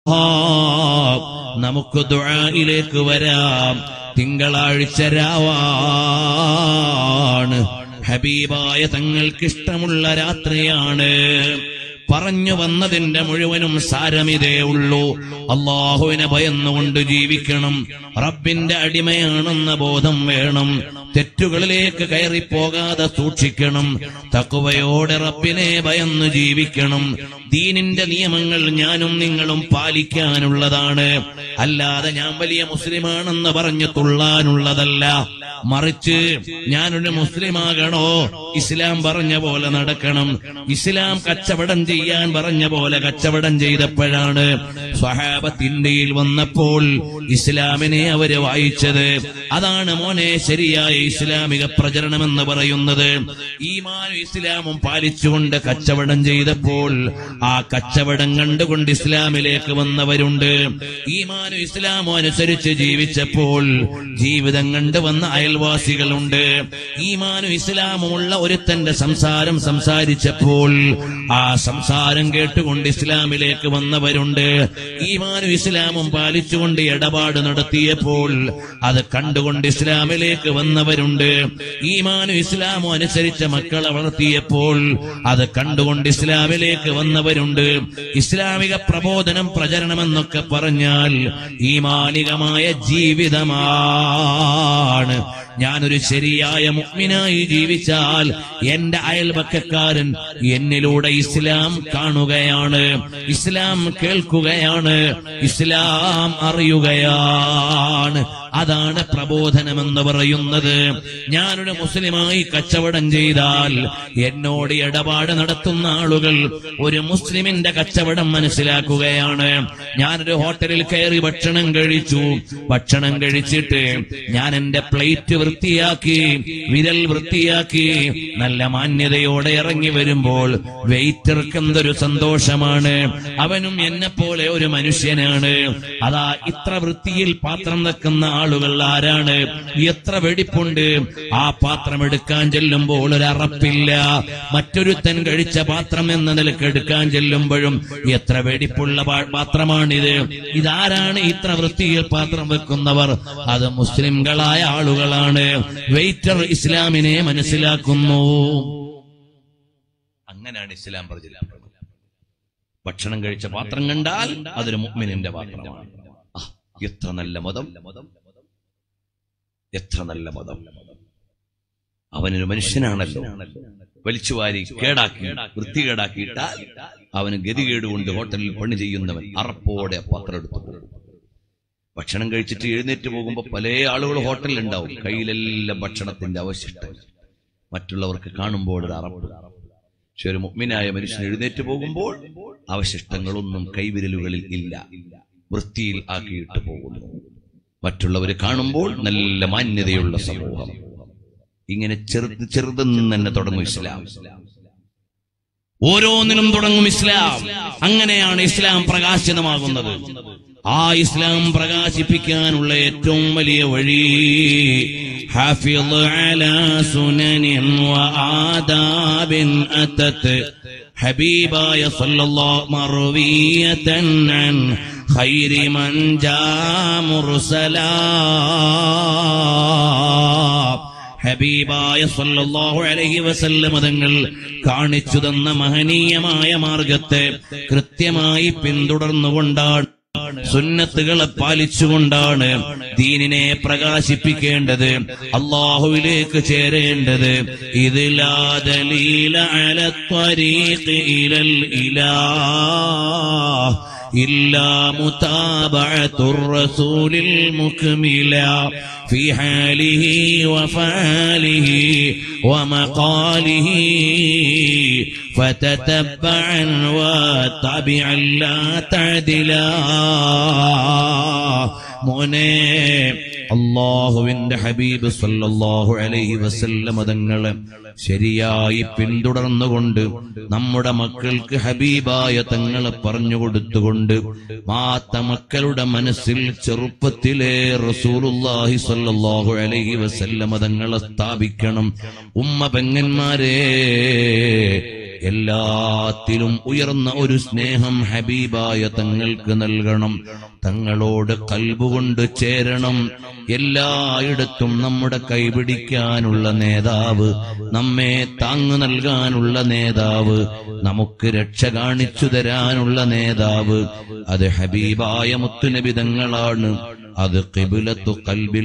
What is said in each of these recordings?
നമുക്ക് ദുആയിലേക്ക് വരാം തിങ്കളാഴ്ച രാവാണ് ഹബീബായ തങ്ങൾക്കിഷ്ടമുള്ള രാത്രിയാണ് പറഞ്ഞു വന്നതിന്റെ മുഴുവനും സാരമിതേ ഉള്ളൂ അള്ളാഹുവിനെ ഭയന്നുകൊണ്ട് ജീവിക്കണം റബ്ബിന്റെ അടിമയാണെന്ന ബോധം വേണം തെറ്റുകളിലേക്ക് കയറിപ്പോകാതെ സൂക്ഷിക്കണം തക്കുവയോടെ റബ്ബിനെ ഭയന്ന് ജീവിക്കണം ദീനിന്റെ നിയമങ്ങൾ ഞാനും നിങ്ങളും പാലിക്കാനുള്ളതാണ് അല്ലാതെ ഞാൻ വലിയ മുസ്ലിമാണെന്ന് പറഞ്ഞു തുള്ളാനുള്ളതല്ല മറിച്ച് ഞാനൊരു മുസ്ലിമാകണോ ഇസ്ലാം പറഞ്ഞ പോലെ നടക്കണം ഇസ്ലാം കച്ചവടം ചെയ്യാൻ പറഞ്ഞ പോലെ കച്ചവടം ചെയ്തപ്പോഴാണ് സ്വഹാബത്തിന്റെയിൽ വന്നപ്പോൾ ഇസ്ലാമിനെ അവര് വായിച്ചത് അതാണ് മോനെ ശരിയായ ഇസ്ലാമിക പ്രചരണം എന്ന് പറയുന്നത് ഈമാനും ഇസ്ലാമും പാലിച്ചുകൊണ്ട് കച്ചവടം ചെയ്തപ്പോൾ ആ കച്ചവടം കണ്ടുകൊണ്ട് ഇസ്ലാമിലേക്ക് വന്നവരുണ്ട് ഈമാനും ഇസ്ലാമും അനുസരിച്ച് ജീവിച്ചപ്പോൾ ജീവിതം കണ്ടു വന്ന അയൽവാസികളുണ്ട് ഈമാനും ഇസ്ലാമുമുള്ള ഒരുത്തന്റെ സംസാരം സംസാരിച്ചപ്പോൾ ആ സംസാരം കേട്ടുകൊണ്ട് ഇസ്ലാമിലേക്ക് വന്നവരുണ്ട് ഈമാനും ഇസ്ലാമും പാലിച്ചുകൊണ്ട് ഇടപാട് നടത്തിയപ്പോൾ അത് കണ്ടുകൊണ്ട് ഇസ്ലാമിലേക്ക് വന്നവരുണ്ട് ഈമാനും ഇസ്ലാമും അനുസരിച്ച മക്കളെ വളർത്തിയപ്പോൾ അത് കണ്ടുകൊണ്ട് ഇസ്ലാമിലേക്ക് വന്നവരുണ്ട് ഇസ്ലാമിക പ്രബോധനം പ്രചരണമെന്നൊക്കെ പറഞ്ഞാൽ ഈമാനികമായ ജീവിതമാണ് ഞാനൊരു ശരിയായ മുഗ്മിനായി ജീവിച്ചാൽ എന്റെ അയൽപക്കക്കാരൻ എന്നിലൂടെ ഇസ്ലാം കാണുകയാണ് ഇസ്ലാം കേൾക്കുകയാണ് ഇസ്ലാം അറിയുകയാണ് അതാണ് പ്രബോധനമെന്ന് പറയുന്നത് ഞാനൊരു മുസ്ലിമായി കച്ചവടം ചെയ്താൽ എന്നോട് ഇടപാട് നടത്തുന്ന ആളുകൾ ഒരു മുസ്ലിമിന്റെ കച്ചവടം മനസ്സിലാക്കുകയാണ് ഞാനൊരു ഹോട്ടലിൽ കയറി ഭക്ഷണം കഴിച്ചു ഭക്ഷണം കഴിച്ചിട്ട് ഞാൻ എന്റെ പ്ലേറ്റ് വൃത്തിയാക്കി വിരൽ വൃത്തിയാക്കി നല്ല മാന്യതയോടെ ഇറങ്ങി വരുമ്പോൾ വെയിറ്റർക്ക് എന്തൊരു സന്തോഷമാണ് അവനും എന്നെ പോലെ ഒരു മനുഷ്യനാണ് അതാ ഇത്ര വൃത്തിയിൽ പാത്രം വെക്കുന്ന ആളുകൾ ആരാണ് എത്ര വെടിപ്പുണ്ട് ആ പാത്രം എടുക്കാൻ ചെല്ലുമ്പോൾ ഒരു അറപ്പില്ല മറ്റൊരുത്തൻ കഴിച്ച പാത്രം എന്ന നിലക്ക് എടുക്കാൻ ചെല്ലുമ്പോഴും എത്ര വെടിപ്പുള്ള പാ- പാത്രമാണിത് ഇതാരാണ് ഇത്ര വൃത്തിയിൽ പാത്രം വെക്കുന്നവർ അത് മുസ്ലിംകളായ ആളുകളാണ് വെയിറ്റർ ഇസ്ലാമിനെ മനസ്സിലാക്കുന്നു അങ്ങനെയാണ് ഇസ്ലാം പറഞ്ഞത് ഭക്ഷണം കഴിച്ച പാത്രം കണ്ടാൽ അതൊരു മുഅ്മിനിന്റെ പാത്രമാണ് ആ, എത്ര നല്ല മതം എത്ര നല്ല മതം അവനൊരു മനുഷ്യനാണല്ലോ വലിച്ചുവാരി കേടാക്കി വൃത്തികേടാക്കിയിട്ടാൽ അവന് ഗതികേട് കൊണ്ട് ഹോട്ടലിൽ പണി ചെയ്യുന്നവൻ അറപ്പോടെ ആ പാത്രം എടുത്തു പോകും ഭക്ഷണം കഴിച്ചിട്ട് എഴുന്നേറ്റ് പോകുമ്പോൾ പല ആളുകൾ ഹോട്ടലിൽ ഉണ്ടാവും കയ്യിലെല്ലാം ഭക്ഷണത്തിന്റെ അവശിഷ്ടം മറ്റുള്ളവർക്ക് കാണുമ്പോൾ ഒരു അറപ്പ് പക്ഷെ ഒരു മുഗ്മിനായ മനുഷ്യൻ എഴുന്നേറ്റ് പോകുമ്പോൾ അവശിഷ്ടങ്ങളൊന്നും കൈവിരലുകളിൽ ഇല്ല വൃത്തിയിൽ ആക്കിയിട്ട് പോകുന്നു മറ്റുള്ളവർ കാണുമ്പോൾ നല്ല മാന്യതയുള്ള സമൂഹം ഇങ്ങനെ ചെറുത് ചെറുതെന്ന് തന്നെ തുടങ്ങും ഇസ്ലാം ഓരോന്നിനും തുടങ്ങും ഇസ്ലാം അങ്ങനെയാണ് ഇസ്ലാം പ്രകാശിതമാകുന്നത് ആ ഇസ്ലാം പ്രകാശിപ്പിക്കാനുള്ള ഏറ്റവും വലിയ വഴി حافظ على سنن وآداب أتت حبيباي صلى الله مروية عن خير من جاء مرسلا ഹബീബായ സല്ലല്ലാഹു അലൈഹി വസല്ലമ തങ്ങൾ കാണിച്ചു തന്ന മഹനീയമായ മാർഗത്തെ കൃത്യമായി പിന്തുടർന്നുകൊണ്ടാണ് സുന്നത്തുകളെ പാലിച്ചുകൊണ്ടാണ് ദീനിനെ പ്രകാശിപ്പിക്കേണ്ടത് അള്ളാഹുവിലേക്ക് ചേരേണ്ടത് ഇതിലാ ദലീല അല ത്വരീഖ് ഇലൽ ഇലാഹ് إلا متابعة الرسول المكملة في حاله وفعاله ومقاله فتتبعا واتبعا لا تعدلا മോനെ അള്ളാഹുവിന്റെ ഹബീബ് സല്ലല്ലാഹു അലൈഹി വസല്ലം തങ്ങളെ ശരിയായി പിന്തുടർന്നുകൊണ്ട് നമ്മുടെ മക്കൾക്ക് ഹബീബായ തങ്ങളെ പറഞ്ഞു കൊടുത്തുകൊണ്ട് മാത്ത മക്കളുടെ മനസ്സിൽ ചെറുപ്പത്തിലെ റസൂലുള്ളാഹി സല്ലല്ലാഹു അലൈഹി വസല്ലം തങ്ങളെ സ്ഥാപിക്കണം ഉമ്മ പെങ്ങന്മാരെ എല്ലാത്തിലും ഉയർന്ന ഒരു സ്നേഹം ഹബീബായ തങ്ങൾക്ക് നൽകണം തങ്ങളോട് കൽബുകൊണ്ട് ചേരണം എല്ലായിടത്തും നമ്മുടെ കൈപിടിക്കാനുള്ള നേതാവ് നമ്മെ താങ്ങു നൽകാനുള്ള നേതാവ് നമുക്ക് രക്ഷ കാണിച്ചു തരാനുള്ള നേതാവ് അത് ഹബീബായ മുത്തുനബി തങ്ങളാണ് അത് കിബിലത്തു കൽബിൽ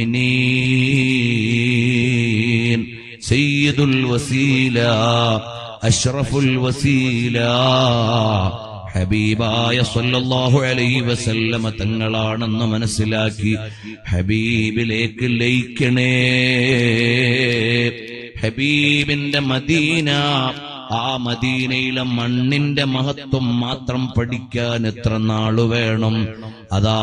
മുഅ്മിനീൻ സയ്യിദുൽ വസീല അഷ്റഫുൽ വസീല ഹബീബായ സല്ലല്ലാഹു അലൈഹി വസല്ലമ തങ്ങളാണെന്ന് മനസ്സിലാക്കി ഹബീബിലേക്ക് ലയിക്കണേ ഹബീബിന്റെ മദീന ആ മദീനയിലെ മണ്ണിന്റെ മഹത്വം മാത്രം പഠിക്കാൻ എത്ര നാളു വേണം അതാ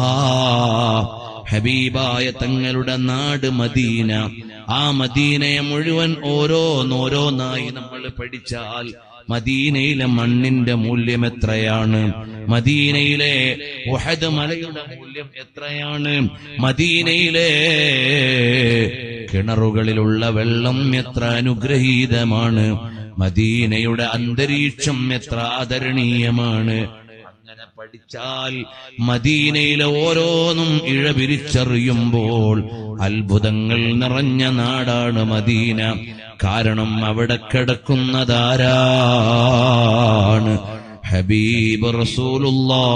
ഹബീബായ തങ്ങളുടെ നാട് മദീന ആ മദീനയെ മുഴുവൻ ഓരോന്നോരോന്നായി നമ്മൾ പഠിച്ചാൽ മദീനയിലെ മണ്ണിന്റെ മൂല്യം എത്രയാണ് മദീനയിലെ ഉഹദ് മലയുടെ മൂല്യം എത്രയാണ് മദീനയിലെ കിണറുകളിലുള്ള വെള്ളം എത്ര അനുഗ്രഹീതമാണ് മദീനയുടെ അന്തരീക്ഷം എത്ര ആദരണീയമാണ് അങ്ങനെ പഠിച്ചാൽ മദീനയിലെ ഓരോന്നും ഇഴപിരിച്ചറിയുമ്പോൾ അത്ഭുതങ്ങൾ നിറഞ്ഞ നാടാണ് മദീന കാരണം അവിടെ കിടക്കുന്നതാരാണ് ഹബീബ് റസൂലുള്ളാ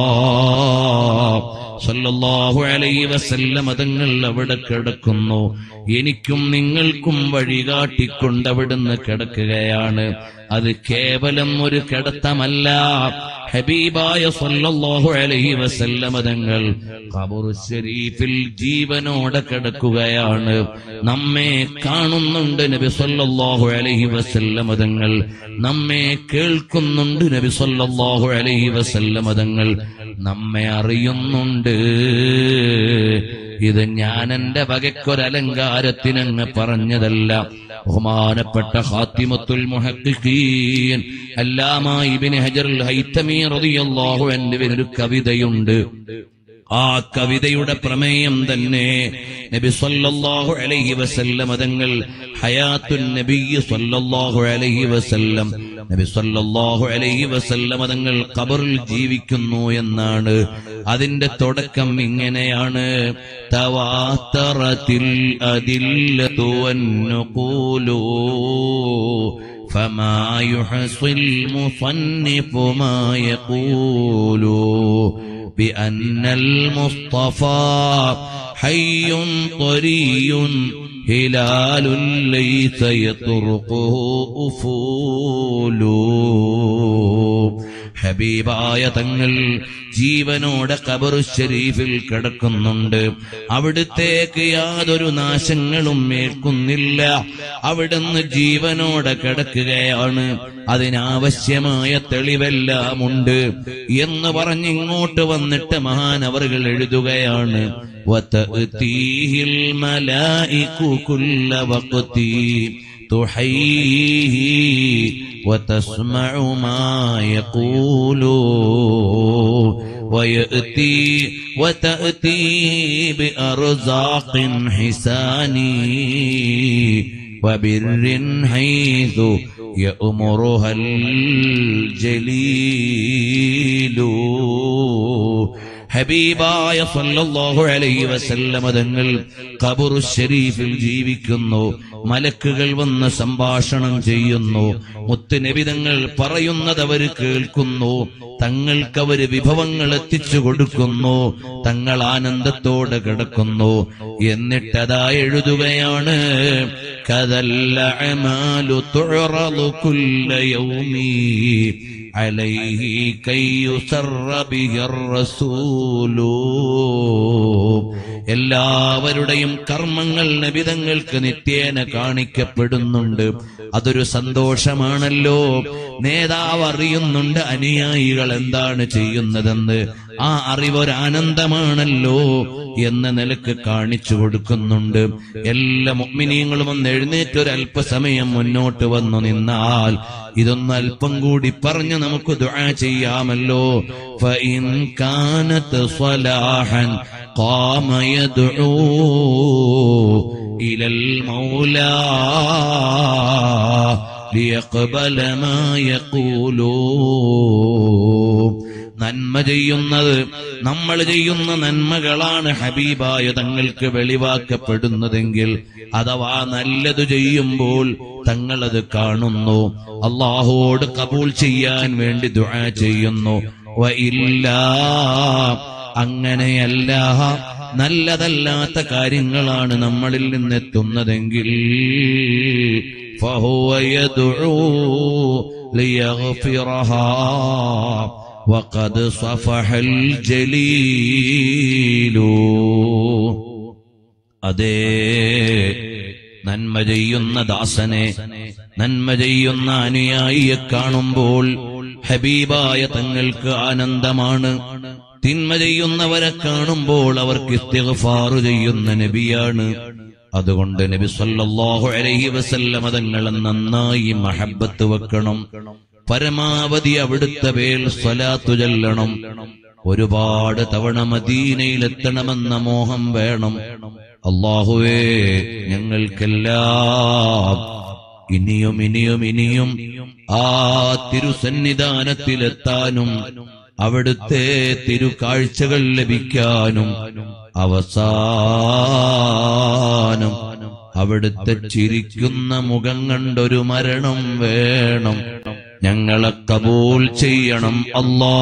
സല്ലല്ലാഹു അലൈഹി വസല്ലം തങ്ങൾ അവിടെ കിടക്കുന്നു എനിക്കും നിങ്ങൾക്കും വഴികാട്ടിക്കൊണ്ട് അവിടുന്ന് കിടക്കുകയാണ് അത് കേവലം ഒരു കിടത്തമല്ല ഹബീബായ സല്ലല്ലാഹു അലൈഹി വസല്ലം തങ്ങൾ ഖബറു ശരീഫിൽ ജീവനോടെ കിടക്കുകയാണ് നമ്മെ കാണുന്നുണ്ട് നബി സല്ലല്ലാഹു അലൈഹി വസല്ലം തങ്ങൾ നമ്മെ കേൾക്കുന്നുണ്ട് നബി സല്ലല്ലാഹു അലൈഹി വസല്ലം തങ്ങൾ നമ്മെ അറിയുന്നുണ്ട് ഇത് ഞാൻ എന്റെ വകയ്ക്കൊരലങ്കാരത്തിനങ്ങ് പറഞ്ഞതല്ല ബഹുമാനപ്പെട്ട ഹാത്തിമത്തുൽ മുഹഖിഖീൻ അല്ലാമ ഇബ്നു ഹജറുൽ ഹൈതമി റളിയല്ലാഹു അൻഹു ഒരു കവിതയുണ്ട് ആ കവിതയുടെ പ്രമേയം തന്നെ നബി സല്ലല്ലാഹു അലൈഹി വസല്ലം തങ്ങൾ ഹയാത്തുൻ നബി സല്ലല്ലാഹു അലൈഹി വസല്ലം നബി സല്ലല്ലാഹു അലൈഹി വസല്ലം തങ്ങൾ ഖബറിൽ ജീവിക്കുന്നു എന്നാണ് അതിന്റെ തുടക്കം ഇങ്ങനെയാണ് തവാത്തറത്തിൽ അതില്ലതു വന്നുഖൂലു فما يحصي المصنف ما يقول بأن المصطفى حي طري هلال ليس يطرقه أفول ഹബീബായ തങ്ങൾ ജീവനോടെ കബറു ഷരീഫിൽ കിടക്കുന്നുണ്ട് അവിടുത്തേക്ക് യാതൊരു നാശങ്ങളും ഏൽക്കുന്നില്ല അവിടുന്ന് ജീവനോടെ കിടക്കുകയാണ് അതിനാവശ്യമായ തെളിവെല്ലാം ഉണ്ട് എന്ന് പറഞ്ഞിങ്ങോട്ട് വന്നിട്ട് മഹാനവറുകൾ എഴുതുകയാണ് وتأتيه الملائك كل وقت تحييه وتسمع ما يقول ويأتي وتأتي بأرزاق حساني وبر حيث يأمرها الجليل ഹബീബായ സല്ലല്ലാഹു അലൈഹി വസല്ലമ തങ്ങൾ ഖബറു ഷരീഫിൽ ജീവിക്കുന്നു മലക്കുകൾ വന്ന് സംഭാഷണം ചെയ്യുന്നു മുത്തുനബി തങ്ങൾ പറയുന്നത് അവര് കേൾക്കുന്നു തങ്ങൾക്ക് അവര് വിഭവങ്ങൾ എത്തിച്ചു കൊടുക്കുന്നു തങ്ങൾ ആനന്ദത്തോടെ കിടക്കുന്നു എന്നിട്ടതാ എഴുതുകയാണ് കതല്ല അമാലു തുഴറു കുല്ല യൗമീ عليه كي يسر به الرسول എല്ലാവരുടെയും കർമ്മങ്ങൾ നബിതങ്ങൾക്ക് നിത്യേന കാണിക്കപ്പെടുന്നുണ്ട് അതൊരു സന്തോഷമാണല്ലോ നേതാവ് അറിയുന്നുണ്ട് അനുയായികൾ എന്താണ് ചെയ്യുന്നതെന്ന് ആ അറിവൊരാനന്ദമാണല്ലോ എന്ന നിലക്ക് കാണിച്ചു കൊടുക്കുന്നുണ്ട് എല്ലാ മുഗ്മിനീങ്ങളും ഒന്ന് എഴുന്നേറ്റ് ഒരു അല്പസമയം മുന്നോട്ട് വന്നു നിന്നാൽ ഇതൊന്ന് അല്പം കൂടി പറഞ്ഞ് നമുക്ക് ദുആ ചെയ്യാമല്ലോ فإن كانت صلاحا قام يدعو إلى المولى ليقبل ما يقولون നന്മ ചെയ്യുന്നത് നമ്മൾ ചെയ്യുന്ന നന്മകളാണ് ഹബീബായ തങ്ങൾക്ക് വെളിവാക്കപ്പെടുന്നതെങ്കിൽ അഥവാ നല്ലത് ചെയ്യുമ്പോൾ തങ്ങളത് കാണുന്നു അള്ളാഹുവോട് കബൂൾ ചെയ്യാൻ വേണ്ടി ദുആ ചെയ്യുന്നു വ ഇല്ല അങ്ങനെയല്ല നല്ലതല്ലാത്ത കാര്യങ്ങളാണ് നമ്മളിൽ നിന്നെത്തുന്നതെങ്കിൽ فهو يدعو ليغفرها وقد صفح الجليل അതേ നന്മ ചെയ്യുന്ന ദാസനെ നന്മ ചെയ്യുന്ന അനുയായിയെ കാണുമ്പോൾ ഹബീബായ തങ്ങൾക്ക് ആനന്ദമാണ് തിന്മ ചെയ്യുന്നവരെ കാണുമ്പോൾ അവർക്ക് ഇസ്തിഗ്ഫാറ് ചെയ്യുന്ന നബിയാണ് അതുകൊണ്ട് നബി സല്ലല്ലാഹു അലൈഹി വസല്ലമ തങ്ങളെ നന്നായി മഹബത്ത് വെക്കണം പരമാവധി അവിടുത്തെ പേൽ സ്വലാത്തു ചൊല്ലണം ഒരുപാട് തവണ മദീനയിലെത്തണമെന്ന മോഹം വേണം അള്ളാഹുവേ ഞങ്ങൾക്കെല്ലാം ഇനിയും ഇനിയും ഇനിയും ആ തിരുസന്നിധാനത്തിലെത്താനും അവിടുത്തെ തിരുകാഴ്ചകൾ ലഭിക്കാനും അവസാനം അവിടുത്തെ ചിരിക്കുന്ന മുഖം കണ്ടൊരു മരണം വേണം ഞങ്ങളെ കബൂൽ ചെയ്യണം അല്ലാ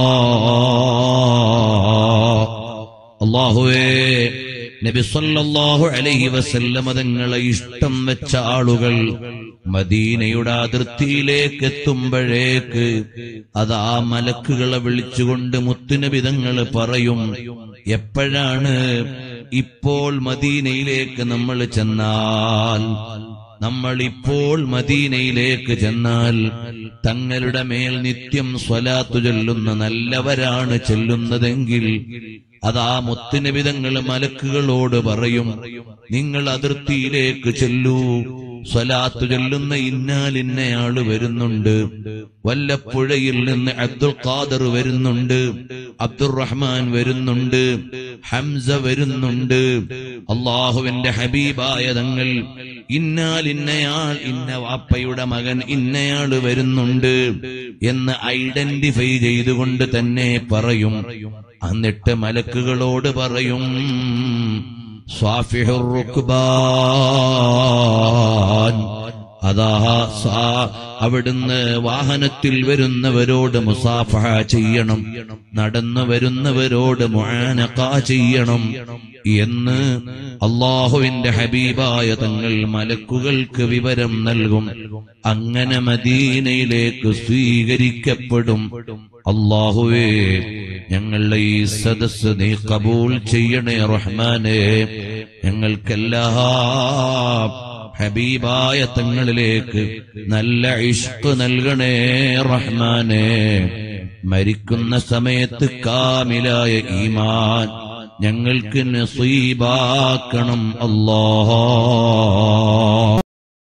അള്ളാഹുവേ നബി സല്ലല്ലാഹു അലൈഹി വസല്ലമ തങ്ങളെ ഇഷ്ടം വെച്ച ആളുകൾ മദീനയുടെ അതിർത്തിയിലേക്ക് എത്തുമ്പോഴേക്ക് അതാ മലക്കുകളെ വിളിച്ചുകൊണ്ട് മുത്തുനബി തങ്ങൾ പറയും എപ്പോഴാണ് ഇപ്പോൾ മദീനയിലേക്ക് നമ്മൾ ചെന്നാൽ നമ്മൾ ഇപ്പോൾ മദീനയിലേക്ക് ചെന്നാൽ തങ്ങളുടെ മേൽ നിത്യം സ്വലാത്തു ചൊല്ലുന്ന നല്ലവരാണ് ചെല്ലുന്നതെങ്കിൽ അതാ മുത്തുനിബിതങ്ങൾ മലക്കുകളോട് പറയും നിങ്ങൾ അതിർത്തിയിലേക്ക് ചെല്ലൂ സ്വലാത്തു ചൊല്ലുന്ന ഇന്നാൽ ഇന്നയാള് വരുന്നുണ്ട് വല്ലപ്പുഴയിൽ നിന്ന് അബ്ദുൽ ഖാദർ വരുന്നുണ്ട് അബ്ദുറഹ്മാൻ വരുന്നുണ്ട് ഹംസ വരുന്നുണ്ട് അള്ളാഹുവിന്റെ ഹബീബായ തങ്ങൾ ഇന്നാൽ ഇന്നയാൾ ഇന്ന വാപ്പയുടെ മകൻ ഇന്നയാള് വരുന്നുണ്ട് എന്ന് ഐഡന്റിഫൈ ചെയ്തുകൊണ്ട് തന്നെ പറയും എന്നിട്ട് മലക്കുകളോട് പറയും സ്വാഫിഹുർ റുക്ബാൻ അതാ സാ- അവിടുന്ന് വാഹനത്തിൽ വരുന്നവരോട് മുസാഫഹ ചെയ്യണം നടന്നു വരുന്നവരോട് മുആനഖ ചെയ്യണം എന്ന് അള്ളാഹുവിന്റെ ഹബീബായ തങ്ങൾ മലക്കുകൾക്ക് വിവരം നൽകും അങ്ങനെ മദീനയിലേക്ക് സ്വീകരിക്കപ്പെടും അള്ളാഹുവേ ഞങ്ങളുടെ ഈ സദസ് നീ കബൂൽ ചെയ്യണേ റഹ്മാനെ ഞങ്ങൾക്കെല്ലാം ഹബീബായ തങ്ങളിലേക്ക് നല്ല ഇഷ്ക് നൽകണേ റഹ്മാനെ മരിക്കുന്ന സമയത്ത് കാമിലായ ഈമാൻ ഞങ്ങൾക്ക് നസീബാക്കണം അല്ലാ